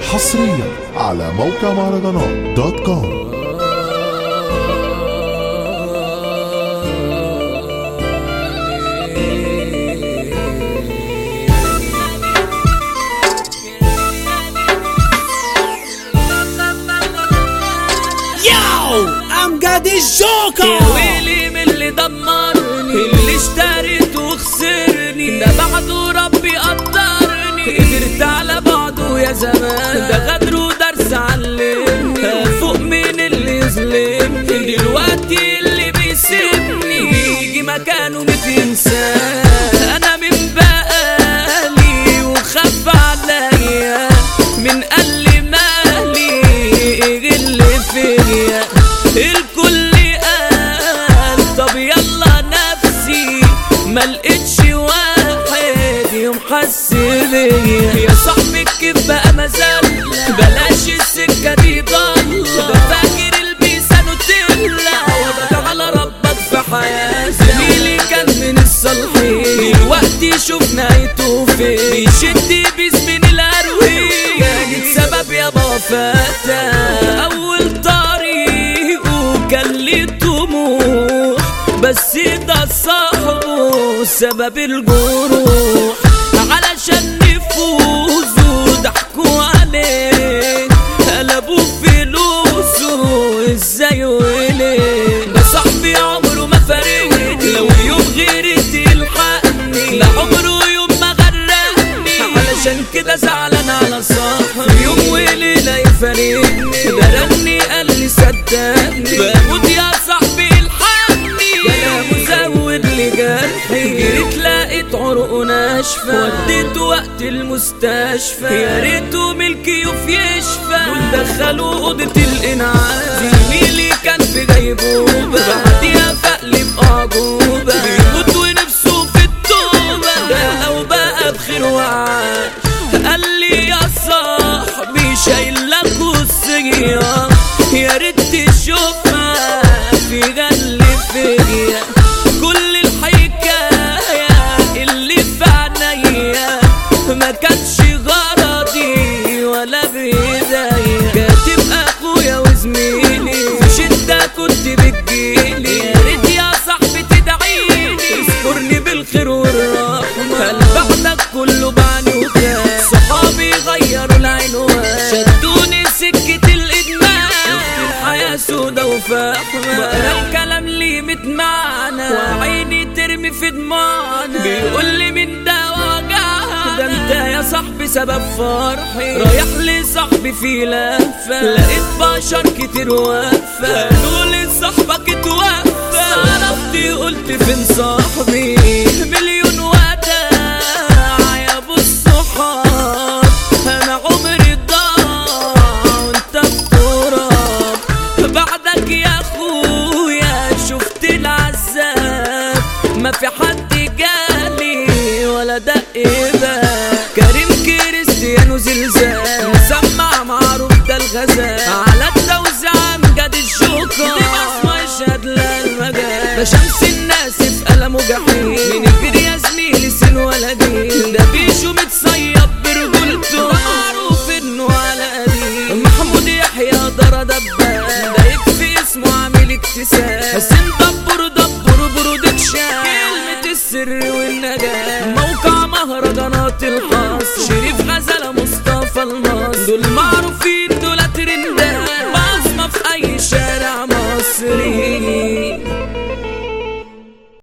حصريا على موقع مهرجانات دوت كوم ياو امجد يا الجوكر ويلي من اللي دمرني اللي اشتريته وخسرني ده بعده ربي قدرني قدرت على بعضه يا زمان ده غدر ودرس علمني فوق من اللي يظلمني دلوقتي اللي بيسيبني يجي مكانه ميت انسان انا من بقالي وخف عليا من قال لي مالي غل فيا الكل قال طب يلا نفسي ما لقيتش واحد يوم حس بيا يا صاحبي كيف بقى مازال بلاش السكه دي ضله ده فاكر البيسه نوتيلا وابدا على ربك في حياتي زميلي كان من الصالحين دلوقتي شوف نهايته فين بيشد باسم الاروي كانت سبب يا فتى اول طريقه كان ليه طموح بس ده صاحبه سبب الجروح علشان نفوزه ضحكوا عليه قلبوا فلوسه ازاي وليه ده صاحبي عمره ما فارقني لو يوم غيري تلحقني ده عمره يوم ما غرقني علشان كده زعلان على صاحبي يوم وليلة يفارقني ده رني قال لي صدقني بموت يا صاحبي الحقني كلامه زود لي جرحي جريت لقيت عروقه ناشفة وديته وقت المستشفى يا ريته ملكيوف يشفى دول دخلوا أوضة الإنعاش زميلي كان في جيبوبة بعديها فقلي بأعجوبة بيموت ونفسه في التوبة ده لو بقى بخير وعاش قال لي يا صاحبي شايل لك وصية يا ريت تشوفها في غل فيا كل الحكاية اللي في عينيا ما كانش غرضي ولا بإيديا كاتب أخويا وزميلي في شدة كنت بتجيلي يا ريت يا صاحبي تدعيلي اذكرني بالخير والرحمة هل بعدك كله بعني وكان صحابي غيروا العنوان شدوني سكة الإدمان شفت الحياة سودا وفاحمة بقرا الكلام ليه متمعنى وعيني ترمي في دموعنا بيقول لي من ده وجعها ده انت يا صاحبي سبب فرحي رايح لصاحبي في لفة لقيت بشر كتير واقفة قالوا لي صاحبك اتوفى عرفت قلت فين صاحبي مليون وداع يا ابو الصحاب انا عمري ضاع وانت في تراب بعدك يا اخويا شفت العذاب ما في حد جالي ولا دق باب كريم كريستيانو زلزال مسمع معروف ده الغزال على التوزيع امجد الجوكر دي بصمة يشهد للمجال ده شمس الناس في قلمه جحيم من الجري يا زميلي سن ولا جيل ده بيشو متصيب برجولته معروف انه على قديم محمود يحيى دار دبان ده يكفي اسمه عامل اكتساب حسين دبر دبر برودكشن كلمة السر والنجاة موقع مهرجانات الخاص شريف غزالة مصطفى المصر دول مع